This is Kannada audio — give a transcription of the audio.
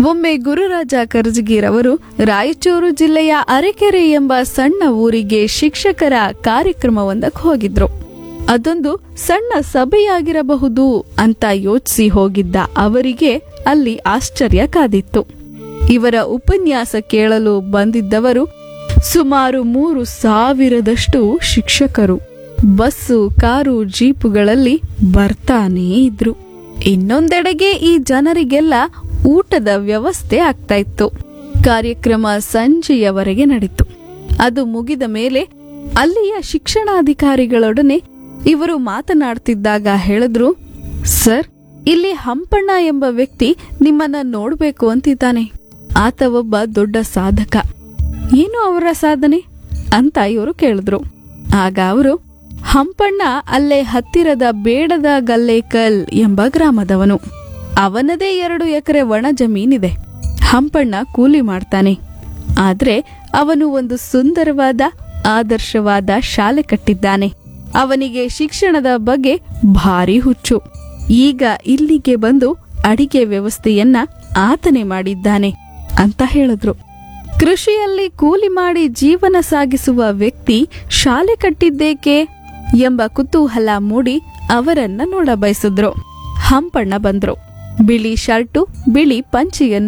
ಒಮ್ಮೆ ಗುರುರಾಜ ಕರ್ಜಗಿರವರು ರಾಯಚೂರು ಜಿಲ್ಲೆಯ ಅರೆಕೆರೆ ಎಂಬ ಸಣ್ಣ ಊರಿಗೆ ಶಿಕ್ಷಕರ ಕಾರ್ಯಕ್ರಮವೊಂದಕ್ಕೆ ಹೋಗಿದ್ರು ಅದೊಂದು ಸಣ್ಣ ಸಭೆಯಾಗಿರಬಹುದು ಅಂತ ಯೋಚಿಸಿ ಹೋಗಿದ್ದ ಅವರಿಗೆ ಅಲ್ಲಿ ಆಶ್ಚರ್ಯ ಕಾದಿತ್ತು ಇವರ ಉಪನ್ಯಾಸ ಕೇಳಲು ಬಂದಿದ್ದವರು ಸುಮಾರು ಮೂರು ಸಾವಿರದಷ್ಟು ಶಿಕ್ಷಕರು ಬಸ್ಸು ಕಾರು ಜೀಪುಗಳಲ್ಲಿ ಬರ್ತಾನೇ ಇದ್ರು ಇನ್ನೊಂದೆಡೆಗೆ ಈ ಜನರಿಗೆಲ್ಲ ಊಟದ ವ್ಯವಸ್ಥೆ ಆಗ್ತಾ ಇತ್ತು ಕಾರ್ಯಕ್ರಮ ಸಂಜೆಯವರೆಗೆ ನಡೀತು ಅದು ಮುಗಿದ ಮೇಲೆ ಅಲ್ಲಿಯ ಶಿಕ್ಷಣಾಧಿಕಾರಿಗಳೊಡನೆ ಇವರು ಮಾತನಾಡ್ತಿದ್ದಾಗ ಹೇಳಿದ್ರು ಸರ್ ಇಲ್ಲಿ ಹಂಪಣ್ಣ ಎಂಬ ವ್ಯಕ್ತಿ ನಿಮ್ಮನ್ನ ನೋಡ್ಬೇಕು ಅಂತಿದ್ದಾನೆ ಆತ ಒಬ್ಬ ದೊಡ್ಡ ಸಾಧಕ ಏನು ಅವರ ಸಾಧನೆ ಅಂತ ಇವರು ಕೇಳಿದ್ರು ಆಗ ಅವರು ಹಂಪಣ್ಣ ಅಲ್ಲೇ ಹತ್ತಿರದ ಬೇಡದ ಗಲ್ಲೇಕಲ್ ಎಂಬ ಗ್ರಾಮದವನು ಅವನದೇ ಎರಡು ಎಕರೆ ಒಣ ಜಮೀನಿದೆ ಹಂಪಣ್ಣ ಕೂಲಿ ಮಾಡ್ತಾನೆ ಆದ್ರೆ ಅವನು ಒಂದು ಸುಂದರವಾದ ಆದರ್ಶವಾದ ಶಾಲೆ ಕಟ್ಟಿದ್ದಾನೆ ಅವನಿಗೆ ಶಿಕ್ಷಣದ ಬಗ್ಗೆ ಭಾರಿ ಹುಚ್ಚು ಈಗ ಇಲ್ಲಿಗೆ ಬಂದು ಅಡಿಗೆ ವ್ಯವಸ್ಥೆಯನ್ನ ಆತನೇ ಮಾಡಿದ್ದಾನೆ ಅಂತ ಹೇಳಿದ್ರು ಕೃಷಿಯಲ್ಲಿ ಕೂಲಿ ಮಾಡಿ ಜೀವನ ಸಾಗಿಸುವ ವ್ಯಕ್ತಿ ಶಾಲೆ ಕಟ್ಟಿದ್ದೇಕೆ ಎಂಬ ಕುತೂಹಲ ಮೂಡಿ ಅವರನ್ನ ನೋಡಬಯಸಿದ್ರು ಹಂಪಣ್ಣ ಬಂದ್ರು ಬಿಳಿ ಶರ್ಟು ಬಿಳಿ ಪಂಚಿಯನ್ನು